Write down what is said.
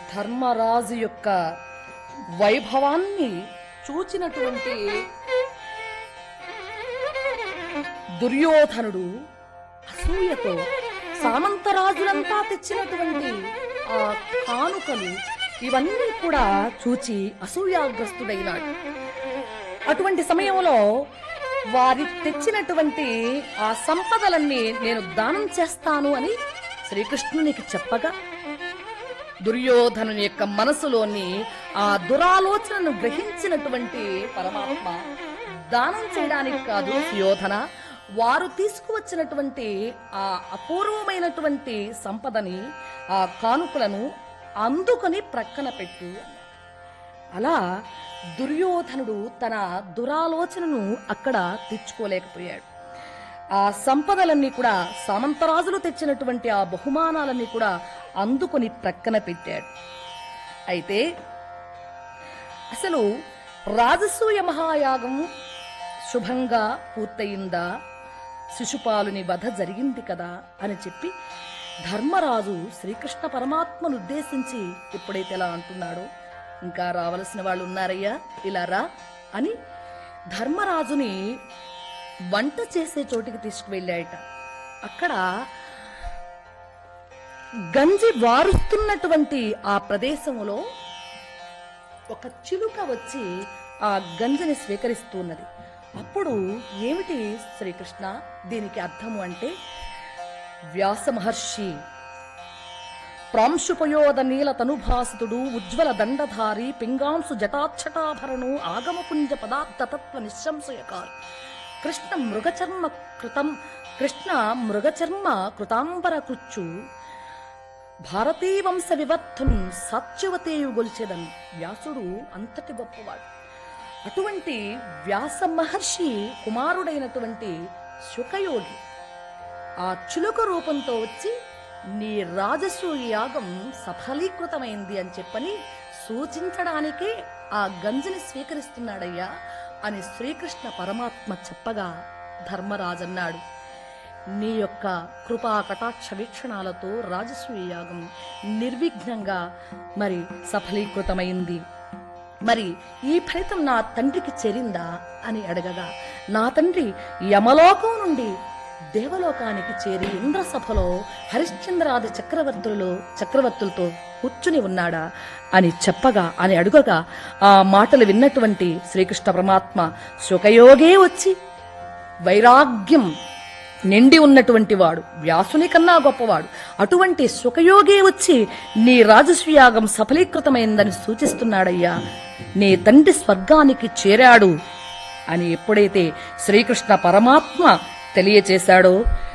ధర్మరాజు యొక్క వైభవాన్ని చూచినటువంటి దుర్యోధనుడు అసూయతో సామంతరాజులంతా తెచ్చినటువంటి ఆ కానుకలు ఇవన్నీ కూడా చూచి అసూయాగ్రస్తుడైనాడు అటువంటి సమయంలో వారి తెచ్చినటువంటి ఆ సంపదలన్నీ నేను దానం చేస్తాను అని శ్రీకృష్ణునికి చెప్పగా దుర్యోధనుని యొక్క మనసులోని ఆ దురాలోచనను గ్రహించినటువంటి పరమాత్మ దానం చేయడానికి కాదు సుయోధన వారు తీసుకువచ్చినటువంటి ఆ అపూర్వమైనటువంటి సంపదని ఆ కానుకలను అందుకొని ప్రక్కన పెట్టు అన్నాడు. అలా దుర్యోధనుడు తన దురాలోచనను అక్కడ తెచ్చుకోలేకపోయాడు ఆ సంపదలన్నీ కూడా సామంతరాజులు తెచ్చినటువంటి ఆ బహుమానాలన్నీ కూడా అందుకొని ప్రక్కన పెట్టాడు అయితే అసలు రాజసూయ మహాయాగం శుభంగా పూర్తయిందా శిశుపాలుని వధ జరిగింది కదా అని చెప్పి ధర్మరాజు శ్రీకృష్ణ పరమాత్మను ఉద్దేశించి ఎప్పుడైతే ఇలా అంటున్నాడో ఇంకా రావలసిన వాళ్ళు ఉన్నారయ్యా ఇలా రా అని ధర్మరాజుని వంట చేసే చోటికి తీసుకువెళ్ళాయట అక్కడ గంజి వారుస్తున్నటువంటి ఆ ప్రదేశములో ఒక చిలుక వచ్చి ఆ గంజని స్వీకరిస్తున్నది అప్పుడు ఏమిటి శ్రీకృష్ణ దీనికి అర్థము అంటే వ్యాస మహర్షి ప్రాంశుపయోద నీల తనుభాసితుడు ఉజ్వల దండధారి పింగాంసు జటాక్షటాభరణు ఆగమపుంజ పదార్థ తత్వ నిశంశయకారు కృష్ణ మృగచర్మ కృతం కృష్ణ మృగచర్మ కృతాంబర కృచ్చు భారతీ వంశ వివర్ధున్ సత్యవతేయు గొల్చెదన్ వ్యాసుడు అంతటి గొప్పవాడు అటువంటి వ్యాస మహర్షి కుమారుడైనటువంటి శుకయోగి ఆ చులుక రూపంతో వచ్చి నీ రాజసూయ యాగం సఫలీకృతమైంది అని చెప్పని సూచించడానికే ఆ గంజిని స్వీకరిస్తున్నాడయ్యా అని శ్రీకృష్ణ పరమాత్మ చెప్పగా ధర్మరాజన్నాడు నీ యొక్క కృపా కటాక్ష వీక్షణాలతో రాజసూయ యాగం నిర్విఘ్నంగా మరి సఫలీకృతమైంది మరి ఈ ఫలితం నా తండ్రికి చేరిందా అని అడగగా నా తండ్రి యమలోకం నుండి దేవలోకానికి చేరి ఇంద్రసభలో హరిశ్చంద్రాది చక్రవర్తులలో చక్రవర్తులతో కూర్చుని ఉన్నాడా అని చెప్పగా అని అడుగగా ఆ మాటలు విన్నటువంటి శ్రీకృష్ణ పరమాత్మ సుఖయోగే వచ్చి వైరాగ్యం నిండి ఉన్నటువంటి వాడు వ్యాసుని కన్నా గొప్పవాడు అటువంటి సుఖయోగే వచ్చి నీ రాజస్వయాగం సఫలీకృతమైందని సూచిస్తున్నాడయ్యా నీ తండ్రి స్వర్గానికి చేరాడు అని ఎప్పుడైతే శ్రీకృష్ణ పరమాత్మ తెలియచేశాడో